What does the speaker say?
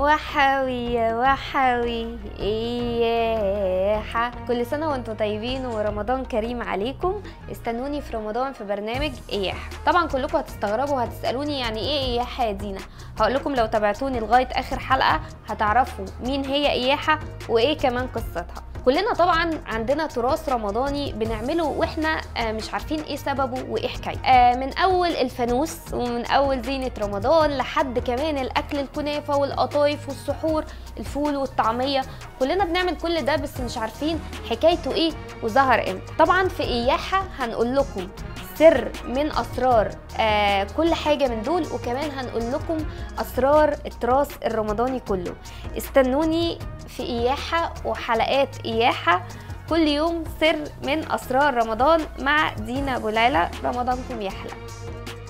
وحوي يا وحوي إياحة كل سنة وانتم طيبين ورمضان كريم عليكم استنوني في رمضان في برنامج إياحة طبعا كلكم هتستغربوا وهتسألوني يعني إيه إياحة يا دينا هقول لكم لو تابعتوني لغاية آخر حلقة هتعرفوا مين هي إياحة وإيه كمان قصتها كلنا طبعا عندنا تراث رمضاني بنعمله واحنا آه، مش عارفين ايه سببه وايه حكايته آه، من اول الفانوس ومن اول زينه رمضان لحد كمان الاكل الكنافه والقطايف والسحور الفول والطعميه كلنا بنعمل كل ده بس مش عارفين حكايته ايه وظهر امتى طبعا في اياحه هنقول لكم سر من اسرار آه كل حاجه من دول وكمان هنقول لكم اسرار التراث الرمضاني كله استنوني في اياحه وحلقات اياحه كل يوم سر من اسرار رمضان مع دينا ابو ليلى رمضانكم يحلى